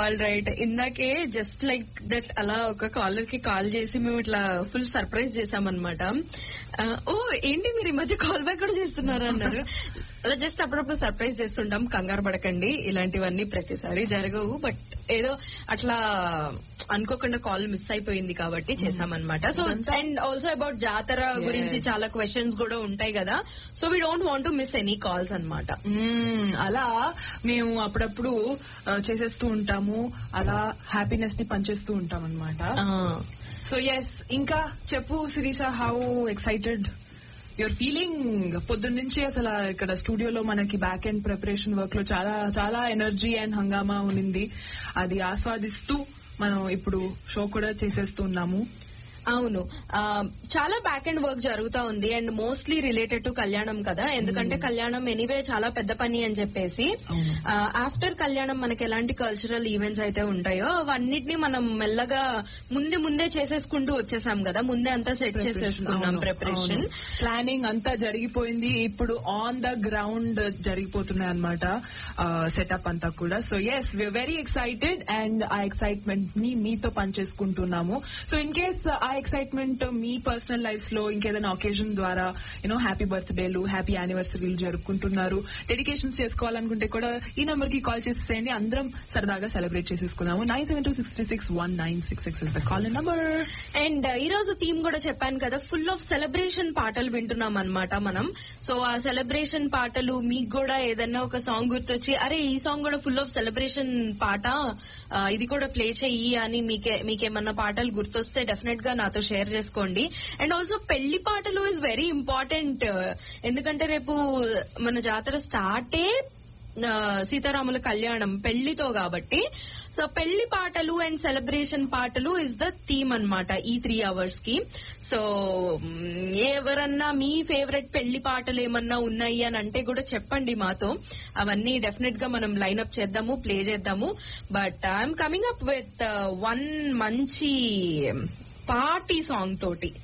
All right ఇందాకే just like that అలా ఒక కాలర్ కి కాల్ చేసి మేము ఇట్లా ఫుల్ సర్ప్రైజ్ చేసామన్నమాట ఆ, ఓ ఏంటి మీరు ఈ మధ్య కాల్ బ్యాక్ కూడా చేస్తున్నారు అన్నారు అలా జస్ట్ అప్పుడప్పుడు సర్ప్రైజ్ చేస్తుంటాం కంగారు పడకండి ఇలాంటివన్నీ ప్రతిసారి జరగవు బట్ ఏదో అట్లా అనుకోకుండా కాల్ మిస్ అయిపోయింది కాబట్టి చేసామన్నమాట సో అండ్ ఆల్సో అబౌట్ జాతర గురించి చాలా క్వశ్చన్స్ కూడా ఉంటాయి కదా so we don't want to miss any calls అన్నమాట మ్మ్, అలా మేము అప్పుడప్పుడు ఆ, చేసేస్తూ ఉంటాము అలా హ్యాపీనెస్ ని పంచేస్తూ ఉంటాం అనమాట సో ఎస్ ఇంకా చెప్పు Sirisha how excited your feeling పొద్దున్న నుంచి అసలు ఇక్కడ స్టూడియోలో మనకి బ్యాక్ ఎండ్ ప్రిపరేషన్ వర్క్ లో చాలా చాలా ఎనర్జీ అండ్ హంగామా ఉన్నింది అది ఆస్వాదిస్తూ మనం ఇప్పుడు షో కూడా చేసేస్తూ ఉన్నాము అవును ఆ, చాలా బ్యాక్ అండ్ వర్క్ జరుగుతా ఉంది అండ్ మోస్ట్లీ రిలేటెడ్ టు కళ్యాణం కదా ఎందుకంటే కళ్యాణం ఎనీవే చాలా పెద్ద పని అని చెప్పేసి అవును. ఆఫ్టర్ కళ్యాణం మనకి ఎలాంటి కల్చరల్ ఈవెంట్స్ అయితే ఉంటాయో అవన్నిటిని మనం మెల్లగా ముందే ముందే చేసేసుకుంటూ వచ్చేసాం కదా ముందే అంతా సెట్ చేసేసుకున్నాం ప్రిపరేషన్ ప్లానింగ్ అంతా జరిగిపోయింది ఇప్పుడు ఆన్ ద గ్రౌండ్ జరిగిపోతున్నాయి అనమాట సెటప్ అంతా కూడా so yes we are very excited and ఆ ఎక్సైట్మెంట్ ని మీతో పనిచేసుకుంటున్నాము సో ఇన్ కేస్ ఆ ఎక్సైట్మెంట్ మీ పర్సనల్ లైఫ్ లో ఇంకేదైనా ఒకేజన్ ద్వారా యూనో హ్యాపీ బర్త్డేలు హ్యాపీ యానివర్సరీలు జరుపుకుంటున్నారు డెడికేషన్స్ చేసుకోవాలనుకుంటే కూడా ఈ నంబర్ కి కాల్ చేసేసేయండి అందరం సరదాగా సెలబ్రేట్ చేసేసుకుందాము nine seven two six three six one nine six six is the call number and ఈ రోజు థీమ్ కూడా చెప్పాను కదా ఫుల్ ఆఫ్ సెలబ్రేషన్ పాటలు వింటున్నాం అన్నమాట మనం సో ఆ సెలబ్రేషన్ పాటలు మీకు కూడా ఏదన్నా ఒక సాంగ్ గుర్తొచ్చి అరే ఈ సాంగ్ కూడా ఫుల్ ఆఫ్ సెలబ్రేషన్ పాట ఆ, ఇది కూడా ప్లే చెయ్యి అని మీకే మీకేమన్నా పాటలు గుర్తొస్తే డెఫినెట్ గా నాతో షేర్ చేసుకోండి అండ్ ఆల్సో పెళ్లి పాటలు ఇస్ వెరీ ఇంపార్టెంట్ ఎందుకంటే రేపు మన జాతర స్టార్టే ఆ, సీతారాముల కళ్యాణం పెళ్లితో కాబట్టి సో పెళ్లి పాటలు అండ్ సెలబ్రేషన్ పాటలు ఇస్ ద థీమ్ అన్నమాట ఈ త్రీ అవర్స్ కి సో మ్, ఎవరన్నా మీ ఫేవరెట్ పెళ్లి పాటలు ఏమన్నా ఉన్నాయి అని అంటే కూడా చెప్పండి మాతో అవన్నీ డెఫినెట్ గా మనం లైన్అప్ చేద్దాము ప్లే చేద్దాము but I'm coming up with one మంచి పార్టీ సాంగ్ తోటి